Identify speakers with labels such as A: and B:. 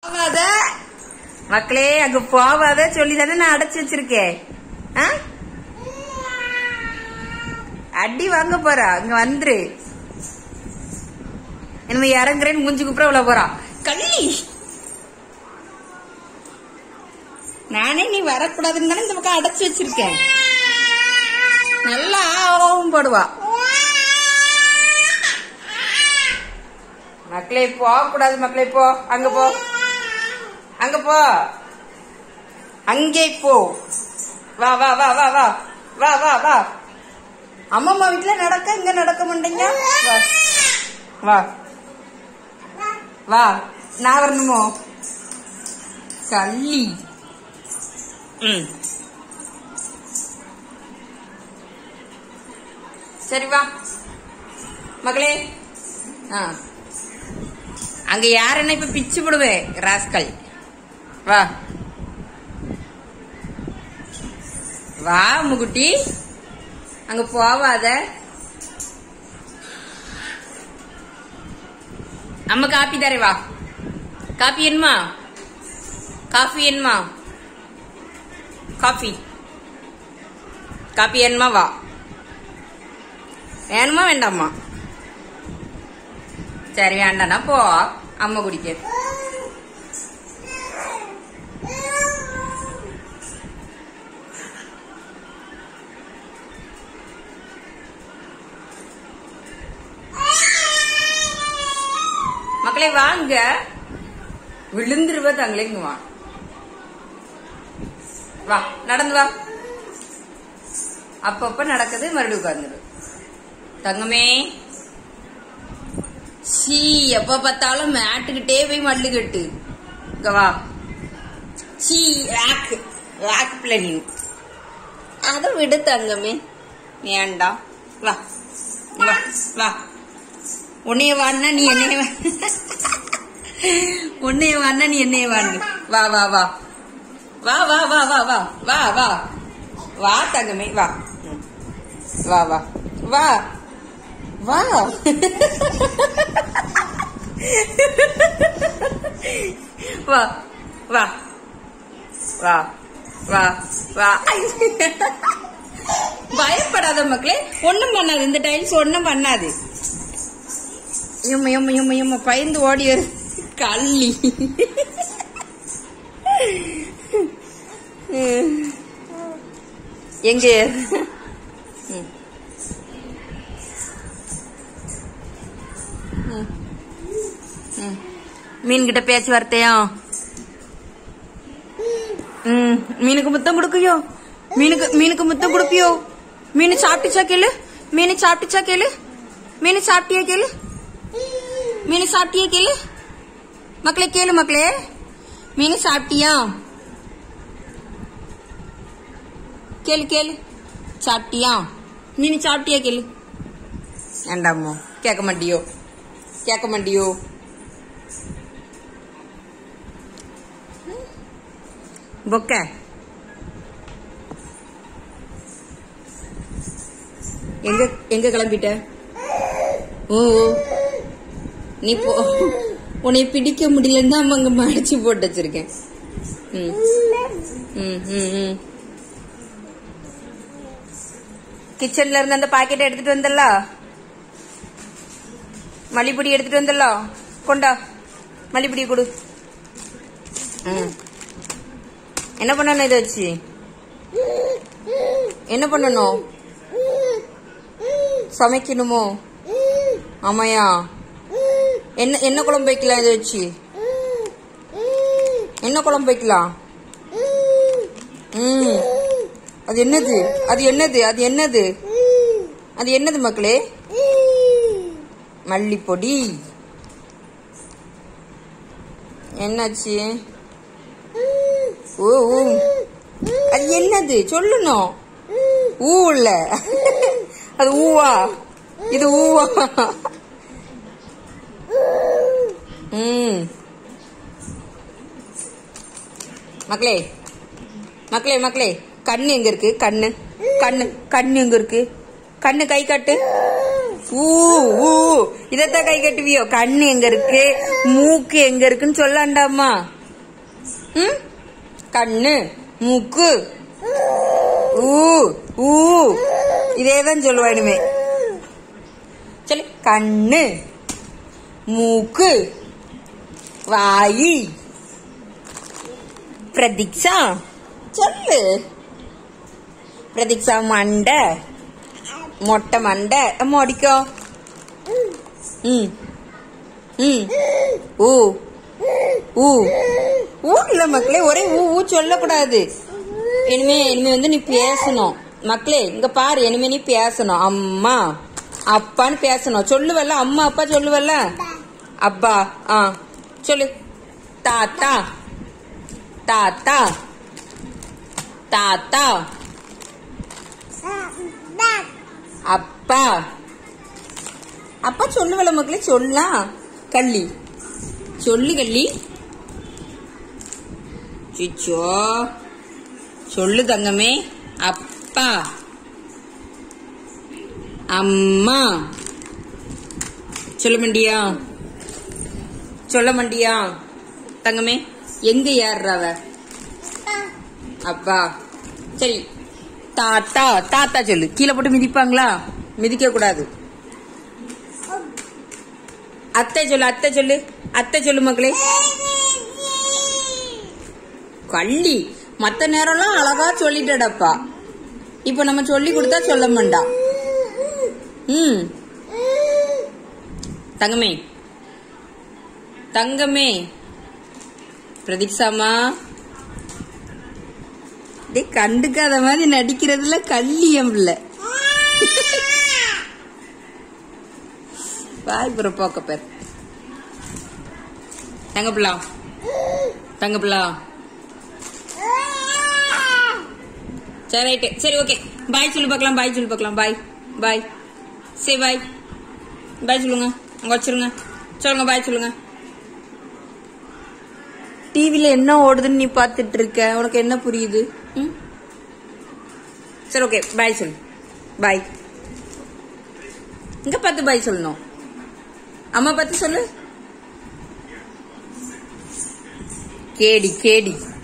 A: போவாத மக்களே அங்க போவாத சொல்லி தானே நான் அடைச்சு வச்சிருக்கேன் ஆ? அடி வாங்க போறா இங்க வந்துரு இனிமே இறங்குறேன்னு மூஞ்சி குப்புற உள்ள போறா கள்ளி நானே நீ வரக்கூடாதுன்னு தானே இந்த பக்கம் அடைச்சு வச்சிருக்கேன் நல்லா ஆவும் போடுவா மக்களே போக கூடாது மக்களே போ அங்க போ அங்க போ அங்கே போ வா வா வா வா வா வா வா வா அம்மம்மா வீட்டுல நடக்க இங்க நடக்க மாட்டீங்க வா வா வா நான் வரணுமோ கள்ளி ம் சரி வா மகளே ஆ அங்க யார் என்ன இப்ப பிச்சு விடுவேன் ராஸ்கல் வா வா முகுட்டி அங்க போவாத அம்மா காப்பி தரே வா காப்பி என்னமா காஃபி என்னமா காஃபி காப்பி என்னமா வா வேணுமா வேண்டாமா சரி வேண்டாம்னா போ அம்மா குடிக்க மக்களே வாங்க விழுந்துருவ தங்களே இங்க வா வா நடந்து வா அப்பப்ப நடக்குது மறுபடியும் உட்கார்ந்துரு தங்கமே சீ எப்ப பார்த்தாலும் மேட்டுக்கிட்டே போய் மல்லு கட்டு இங்க வா சீ லாக்கு லாக்கு பிள்ளை நீ அதை விடு தங்கமே வேண்டாம் வா வா வா உன்னைய வான்னா நீ என்னைய வா உன்னைய வான்னா நீ என்னைய வாங்க வா வா வா வா வா வா வா வா வா வா வா தங்கமே வா ம். வா வா வா வா வா வா வா வா வா பயப்படாத மக்களே ஒண்ணும் பண்ணாது இந்த டைல்ஸ் ஒண்ணும் பண்ணாது எம்ம எம்ம எம்ம எம்ம பயந்து ஓடி வருது கள்ளி எங்க ம். ம். ம். மீன்கிட்ட பேச்சுவார்த்தையும் ம் மீனுக்கு முத்தம் கொடுக்கையோ மீனுக்கு மீனுக்கு முத்தம் கொடுப்பியோ மீன் சாப்பிட்டுச்சா கேளு மீன் சாப்பிட்டுச்சா கேளு மீன் சாப்பிட்டியா கேளு மீன் சாப்பிட்டியா கேளு மக்களே கேளு மக்களே மீன் சாப்பிட்டியா கேளு கேளு சாப்பிட்டியா மீன் சாப்பிட்டியா கேளு வேண்டாமோ கேட்க மாட்டியோ கேட்க மாட்டியோ பொக்க எங்க எங்க கிளம்பிட்ட ஓ ஓ. நீ போ உன்னை பிடிக்க முடியலன்னு தான் அங்க மடிச்சு போட்டு வச்சிருக்கேன் ம் ம் ம் ம் கிச்சன்ல இருந்து அந்த பாக்கெட் எடுத்துட்டு வந்தல்ல மல்லிப்பொடி எடுத்துட்டு வந்தல்ல கொண்டா மல்லிப்பொடி கொடு ம் என்ன பண்ணணும் இதை வச்சு என்ன பண்ணணும் சமைக்கணுமோ ஆமாயா என்ன என்ன குழம்பு வைக்கலாம் இதை வச்சு என்ன குழம்பு வைக்கலாம் ம் அது என்னது அது என்னது அது என்னது அது என்னது மக்களே மல்லிப்பொடி என்னாச்சு ஓ ஊ. அது என்னது சொல்லணும் ஊ இல்ல அது ஊவா இது ஊவா ம் மக்களே மக்களே மக்களே கண்ணு எங்க இருக்கு கண்ணு கண்ணு கண்ணு எங்க இருக்கு கண்ணு கை காட்டு ஊ ஊ இதத்தான் கை கட்டுவியோ கண்ணு எங்க இருக்கு மூக்கு எங்க இருக்குன்னு சொல்லாண்டாமா ம் கண்ணு மூக்கு ஊ ஊ இதே தான் சொல்லுவா இனிமே சொல்லு கண்ணு மூக்கு வாயி பிரதீக்ஷா சொல்லு பிரதீக்ஷா மண்டை மொட்டை மண்டை அம்மா அடிக்கோ ம் ம் ஊ ஊ ஊ இல்ல மக்களே ஒரே ஊ ஊ சொல்லக்கூடாது இனிமே இனிமே வந்து நீ பேசணும் மக்களே இங்க பாரு இனிமே நீ பேசணும் அம்மா அப்பான்னு பேசணும் சொல்லுவல்ல அம்மா அப்பா சொல்லுவல்ல அப்பா ஆ சொல்லு தாத்தா தாத்தா தாத்தா அப்பா அப்பா சொல்லுவல மக்களே சொல்லலாம் கள்ளி சொல்லு கள்ளி சிச்சோ சொல்லு தங்கமே அப்பா அம்மா சொல்ல மண்டியா சொல்ல மண்டியா தங்கமே எங்க ஏறுறவ அப்பா சரி தாத்தா தாத்தா சொல்லு கீழே போட்டு மிதிப்பாங்களா மிதிக்க கூடாது அத்தை சொல்லு அத்தை சொல்லு அத்தை சொல்லு மக்களே கள்ளி மத்த நேரம்லாம் அழகா சொல்லிட்டடப்பா இப்ப நம்ம சொல்லி கொடுத்தா சொல்ல மாட்டா ம் தங்கமே தங்கமே பிரதீக்ஷாமா டே கண்டுக்காத மாதிரி நடிக்கிறதுல கல்லியம் இல்ல வாய் புற போக்க பேர் தங்கப்பிள்ளா தங்கப்பிள்ளா சரி ரைட்டு சரி ஓகே பாய் சொல்லி பார்க்கலாம் பாய் சொல்லி பார்க்கலாம் பாய் பாய் சரி பாய் பாய் சொல்லுங்க அங்க வச்சிருங்க சொல்லுங்க பாய் சொல்லுங்க டிவில என்ன ஓடுதுன்னு நீ பார்த்துட்டு இருக்க உனக்கு என்ன புரியுது ம்? சரி ஓகே பாய் சொல்லு பாய் இங்க பார்த்து பாய் சொல்லணும் அம்மா பார்த்து சொல்லு கேடி கேடி